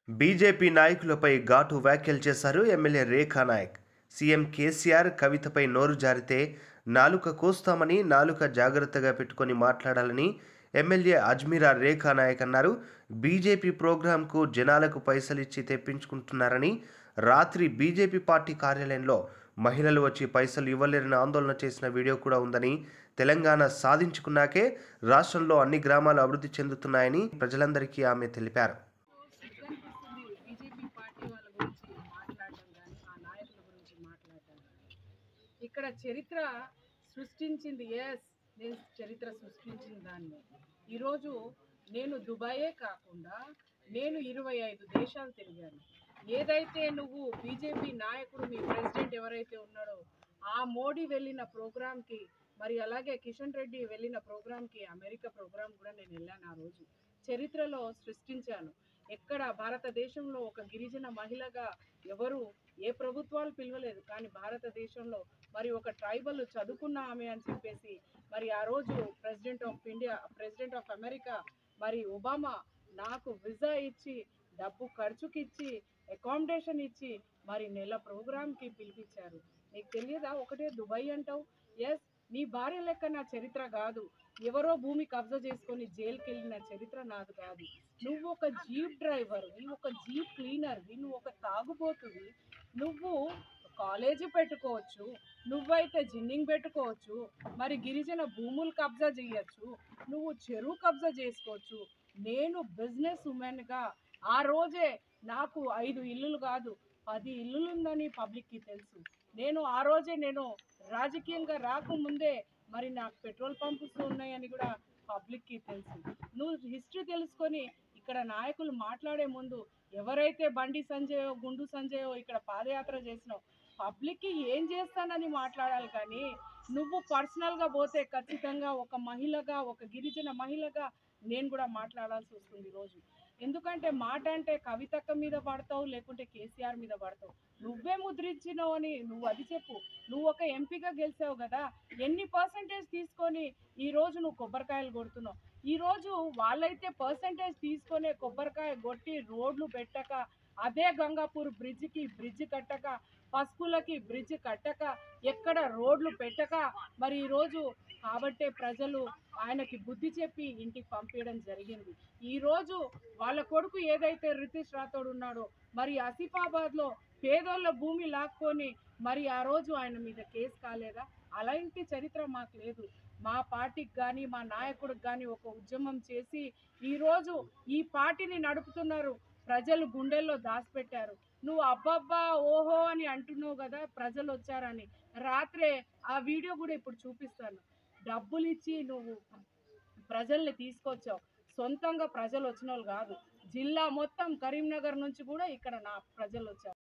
BJP నాయకులపై ఘాటు వ్యాఖ్యలు చేశారు ఎమ్మెల్యే రేఖా నాయక్ సీఎం కేసీఆర్ కవితపై నోరు జారితే నాలుక కోస్తామని నాలుక జాగ్రత్తగా పెట్టుకొని మాట్లాడాలని ఎమ్మెల్యే అజ్మీరా రేఖా నాయక్ అన్నారు బీజేపీ ప్రోగ్రాంకు జనాలకు పైసలిచ్చి తెప్పించుకుంటున్నారని రాత్రి బీజేపీ పార్టీ కార్యాలయంలో మహిళలు వచ్చి పైసలు ఇవ్వలేరని ఆందోళన చేసిన వీడియో కూడా ఉందని తెలంగాణ సాధించుకున్నాకే రాష్ట్రంలో అన్ని గ్రామాలు అభివృద్ధి చెందుతున్నాయని ప్రజలందరికీ ఆమె తెలిపారు కనిపిస్తుంది బీజేపీ పార్టీ వాళ్ళ గురించి మాట్లాడడం కానీ ఆ నాయకుల గురించి మాట్లాడడం కానీ ఇక్కడ చరిత్ర సృష్టించింది ఎస్ నేను చరిత్ర సృష్టించిన దాన్ని ఈరోజు నేను దుబాయే కాకుండా నేను ఇరవై ఐదు దేశాలు తిరిగాను ఏదైతే నువ్వు బీజేపీ నాయకుడు మీ ప్రెసిడెంట్ ఎవరైతే ఉన్నాడో ఆ మోడీ వెళ్ళిన ప్రోగ్రామ్కి మరి అలాగే కిషన్ రెడ్డి వెళ్ళిన ప్రోగ్రామ్కి అమెరికా ప్రోగ్రామ్ కూడా నేను వెళ్ళాను ఆ రోజు చరిత్రలో సృష్టించాను ఎక్కడ భారతదేశంలో ఒక గిరిజన మహిళగా ఎవరు ఏ ప్రభుత్వాలు పిలవలేదు కానీ భారతదేశంలో మరి ఒక ట్రైబల్ చదువుకున్న ఆమె అని చెప్పేసి మరి ఆ రోజు president of India president of America మరి ఒబామా నాకు వీసా ఇచ్చి డబ్బు ఖర్చుకి ఇచ్చి అకామిడేషన్ ఇచ్చి మరి నెల ప్రోగ్రామ్కి పిలిపించారు నీకు తెలియదా ఒకటే దుబాయ్ అంటావు ఎస్ నీ భార్య లెక్క నా చరిత్ర కాదు ఎవరో భూమి కబ్జా చేసుకొని జైలుకి వెళ్ళిన చరిత్ర నాది కాదు నువ్వు ఒక జీప్ డ్రైవర్ నువ్వు ఒక జీప్ క్లీనర్ నువ్వు ఒక తాగుబోతువి నువ్వు కాలేజీ పెట్టుకోవచ్చు నువ్వైతే జిన్నింగ్ పెట్టుకోవచ్చు మరి గిరిజన భూములు కబ్జా చేయొచ్చు నువ్వు చెరువు కబ్జా చేసుకోవచ్చు నేను బిజినెస్ ఉమెన్గా ఆ రోజే నాకు ఐదు ఇల్లులు కాదు పది ఇల్లులు ఉందని పబ్లిక్కి తెలుసు నేను ఆ రోజే నేను రాజకీయంగా రాకముందే మరి నాకు పెట్రోల్ పంప్స్ ఉన్నాయని కూడా పబ్లిక్కి తెలుసు నువ్వు హిస్టరీ తెలుసుకొని ఇక్కడ నాయకులు మాట్లాడే ముందు ఎవరైతే బండి సంజయో గుండు సంజయో ఇక్కడ పాదయాత్ర చేసినావు పబ్లిక్కి ఏం చేస్తానని మాట్లాడాలి కానీ నువ్వు పర్సనల్గా పోతే ఖచ్చితంగా ఒక మహిళగా ఒక గిరిజన మహిళగా నేను కూడా మాట్లాడాల్సి వస్తుంది ఈరోజు ఎందుకంటే మాట అంటే కవితక్క మీద పడతావు లేకుంటే కేసీఆర్ మీద పడతావు నువ్వే ముద్రించినావు అని నువ్వు అది చెప్పు నువ్వు ఒక ఎంపీగా గెలిచావు కదా ఎన్ని పర్సంటేజ్ తీసుకొని ఈ రోజు నువ్వు కొబ్బరికాయలు కొడుతున్నావు ఈ రోజు వాళ్ళైతే పర్సంటేజ్ తీసుకొని కొబ్బరికాయ కొట్టి రోడ్లు పెట్టక అదే గంగాపూర్ బ్రిడ్జికి బ్రిడ్జ్ కట్టక పసుపులకి బ్రిడ్జ్ కట్టక ఎక్కడ రోడ్లు పెట్టక మరి ఈరోజు కాబట్టే ప్రజలు ఆయనకి బుద్ధి చెప్పి ఇంటికి పంపించడం జరిగింది ఈరోజు వాళ్ళ కొడుకు ఏదైతే రితీష్ రాథోడ్ ఉన్నాడో మరి ఆసిఫాబాద్లో పేదోళ్ళ భూమి లాక్కొని మరి ఆ రోజు ఆయన మీద కేసు కాలేదా అలాంటి చరిత్ర మాకు లేదు మా పార్టీకి కానీ మా నాయకుడికి కానీ ఒక ఉద్యమం చేసి ఈరోజు ఈ పార్టీని నడుపుతున్నారు ప్రజలు గుండెల్లో దాచిపెట్టారు నువ్వు అబ్బబ్బా ఓహో అని అంటున్నావు కదా ప్రజలు వచ్చారని రాత్రే ఆ వీడియో కూడా ఇప్పుడు చూపిస్తాను డబ్బులు ఇచ్చి నువ్వు ప్రజల్ని తీసుకొచ్చావు సొంతంగా ప్రజలు వచ్చిన వాళ్ళు కాదు జిల్లా మొత్తం కరీంనగర్ నుంచి కూడా ఇక్కడ నా ప్రజలు వచ్చారు